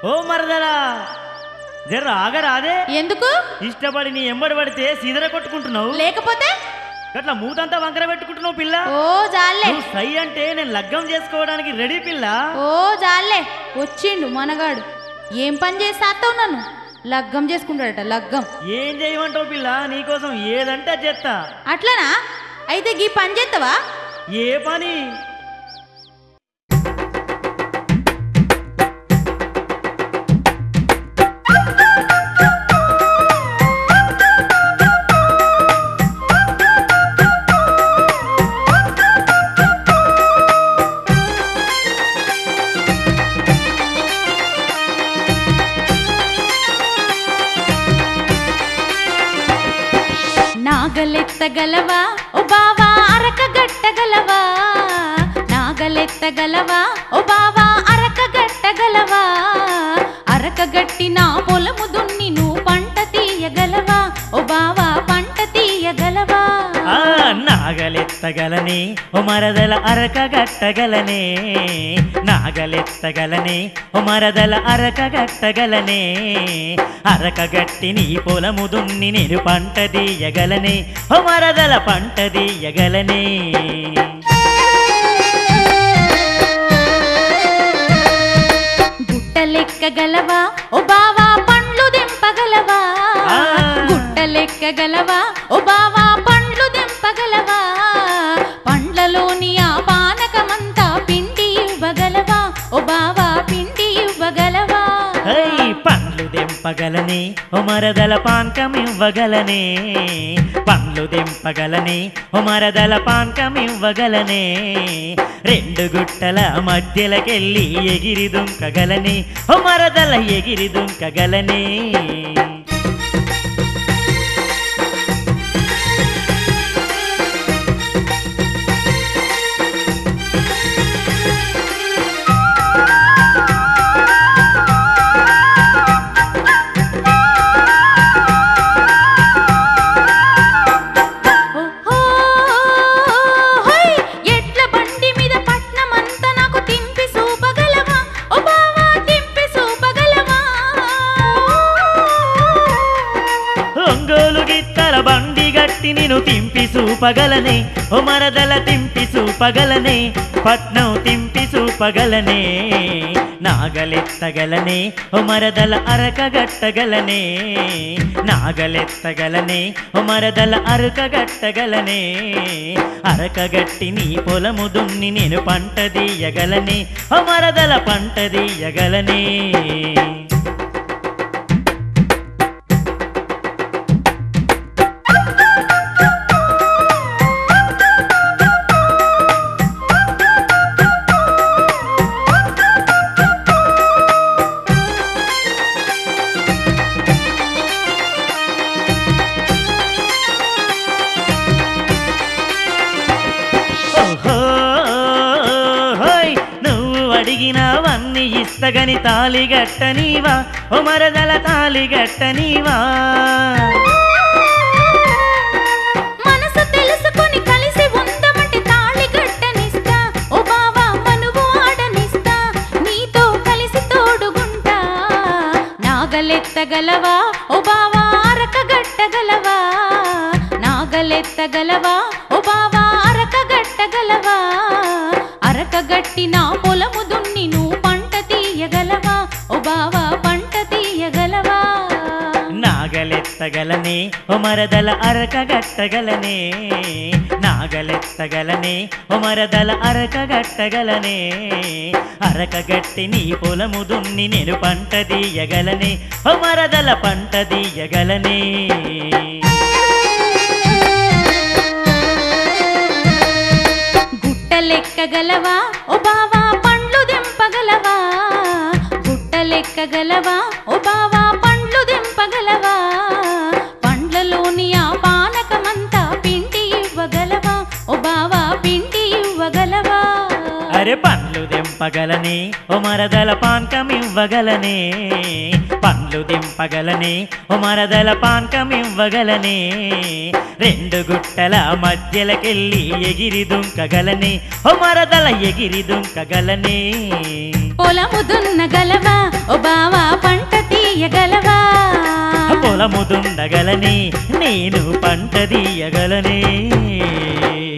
ఓ మరదలా జర ఆగరాదే ఎందుకు ఇష్టపడి నీ ఎంబడి పడితే సీదర కొట్టుకుంటున్నావు లేకపోతే అట్లా మూతంతా వంకర పెట్టుకుంటున్నావు పిల్ల ఓ జాలే నువ్వు సై అంటే నేను లగ్గం చేసుకోవడానికి రెడీ పిల్ల ఓ జాలే వచ్చిండు మనగాడు ఏం పని చేస్తావు నన్ను లగ్గం చేసుకుంటాడట లగ్గం ఏం చేయమంటావు పిల్ల నీకోసం ఏదంటే అది చేస్తా అట్లనా అయితే గీ పని చేస్తావా ఏ పని నాగలెత్తగలవా ఓ బావా అరక గట్టగలవా నాగలెత్తగలవా ఓ బావా అరక గట్టగలవా అరక గట్టి నా పొలము దున్ని నువ్వు పంట తీయగలవా ఓ బావా పంట తీయగలవా ఆ నాగలెత్తగలనే ఓ మరదల అరక గట్టగలనే నాగలెత్తగలనే ఓ మరదల అరక గట్టగలనే అరక గట్టి నీ పొలము దున్ని నేను పంట తీయగలనే ఓ మరదల పంట తీయగలనే గుట్టలెక్కగలవా ఓ బావా పండ్లు దెంపగలవా ఆ. గుట్టలెక్కగలవా ఓ బావా పండ్లు దెంపగలవా పండ్లలోని ఆ పానకమంతా పిండి ఇవ్వగలవా ఓ బావా పిండి ఇవ్వగలవా హై పండ్లు దెంపగలనే ఓ మరదల పానకం ఇవ్వగలనే పండ్లు దెంపగలనే ఓ మరదల పానకం ఇవ్వగలనే రెండు గుట్టల మధ్యలకెళ్ళి ఎగిరి దుంకగలనే ఓ మరదల ఎగిరి దుంకగలనే ఓహో, హై, ఎడ్ల బండి మీద పట్నమంతా నాకు తింపి చూపగలవా ఓ బావా తింపి చూపగలవా ఒంగోలు గిత్తల బండి గట్టి నేను తింపి చూపగలనే ఓ మరదల తింపి చూపగలనే పట్నం తింపి చూపగలనే నాగలెత్తగలనే ఓ మరదల అరక గట్టగలనే నాగలెత్తగలనే ఓ మరదల అరక గట్టగలనే అరక గట్టి నీ పొలము దున్ని నేను పంట తీయగలనే ఓ మరదల పంట తీయగలనే ఓహో, హోయ్, నువ్వు అడిగినవన్నీ ఇస్తగని తాలి గట్టనీవా ఓ మరదల తాలి గట్టనీవా మనసు తెలుసుకొని కలిసి ఉందమంటే తాళి కట్టనిస్తా ఓ బావా మనువు ఆడనిస్తా నీతో కలిసి తోడుగుంటా నాగలెత్తగలవా ఓ బావా అరక గట్టగలవా నాగలెత్తగలవా ఓ బావా అరక గట్టగలవా అరక గట్టి నా పొలము దున్ని నువ్వు పంట తీయగలవా ఓ బావా పంట తీయగలవా నాగలెత్తగలనే ఓ మరదల అరక గట్టగలనే నాగలెత్తగలనే ఓ మరదల అరక గట్టగలనే అరక గట్టి నీ పొలము దున్ని నేను పంట తీయగలనే ఓ మరదల పంట తీయగలనే గుట్టలెక్కగలవా ఓ బావా పండ్లు దెంపగలవా గుట్టలెక్కగలవా ఓ బావా పండ్లు దెంపగలవా పండ్లలోని ఆ పానకమంతా పిండి ఇవ్వగలవా ఓ బావా పిండి ఇవ్వగలవా అరే పండ్లు దింపగలనే ఓ మరదల పానకం ఇవ్వగలనే పండ్లు దింపగలనే ఓ మరదల పానకం ఇవ్వగలనే రెండు గుట్టల మధ్యలకెళ్ళి ఎగిరి దుంకగలనే ఓ మరదల ఎగిరి దుంకగలనే పొలము దున్నగలవా ఓ బావా పొలము దున్నగలనే నేను పంట తీయగలనే